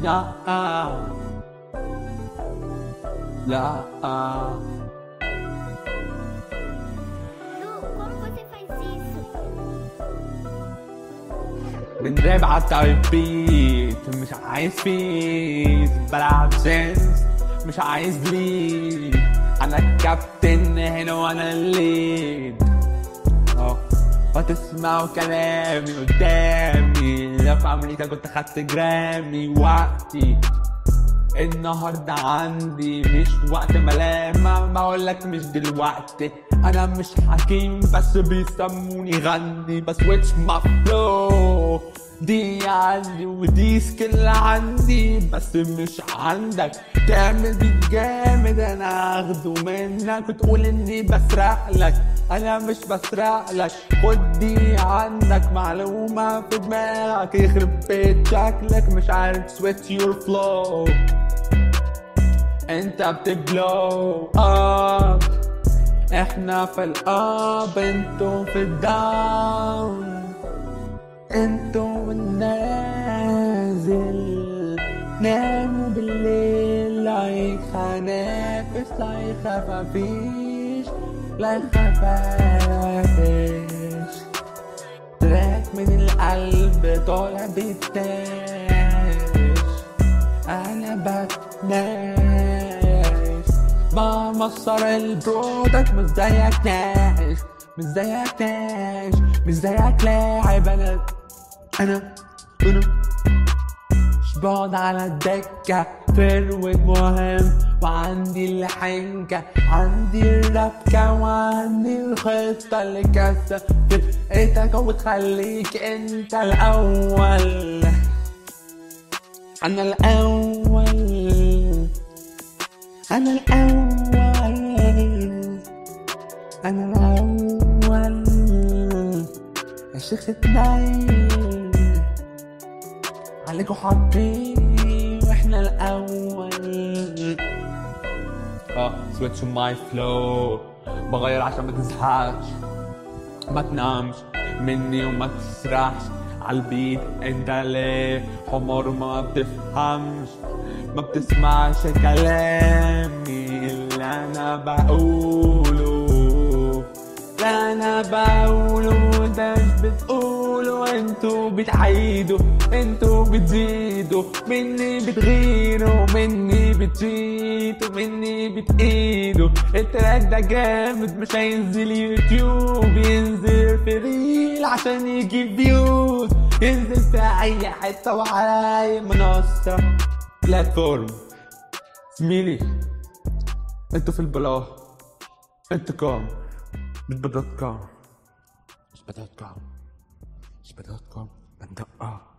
لا لا Lu, como você faz isso? بنراب على التايبيت مش عايز فيز بلعب جنس مش عايز بليد انا الكابتن هنا وانا الليد اه فتسمعوا كلامي قدامي لو في امريكا كنت خدت جرامي وقتي النهارده عندي مش وقت ملامة ما اقولك مش دلوقتي انا مش حكيم بس بيسموني غني بس ويتش ما فلو دي عندي ودي سكيل عندي بس مش عندك تعمل دي جامد انا اخده منك وتقول اني بسرق لك انا مش بسرق لك خد دي عندك معلومة في دماغك يخرب بيت شكلك مش عارف سويتش يور فلو انت بتبلو اب احنا في الاب انتو في الداون انتو النازل ناموا بالليل لا يخنافس لا يخفافيش لا يخفافيش تراك من القلب طالع بيتاش انا بتناش بمصر البرودكت مش زيك ناش مش زيك ناش مش زيك لاعب انا انا انا مش بقعد على الدكة فروت مهم وعندي الحنكة عندي الربكة وعندي الخطة اللي كاسة فرقتك وتخليك انت الأول أنا الأول أنا الأول أنا الأول الشيخ اتنين عليكوا حاطين واحنا الأول اه سويتش ماي فلو بغير عشان ما تزهقش ما تنامش مني وما تسرحش عالبيت انت ليه حمار ما بتفهمش ما بتسمعش كلامي اللي انا بقوله لا انا بقوله ده مش بتقولوا انتوا بتعيدوا انتوا بتزيدوا مني بتغيروا مني بتشيتوا مني بتقيدوا التراك ده جامد مش هينزل يوتيوب ينزل في ريل عشان يجيب فيوز ينزل في اي حته وعلى اي منصه بلاتفورم زميلي انتوا في البلاء انتوا كام مش بدات كام مش بدات كام مش بدات كام بدقة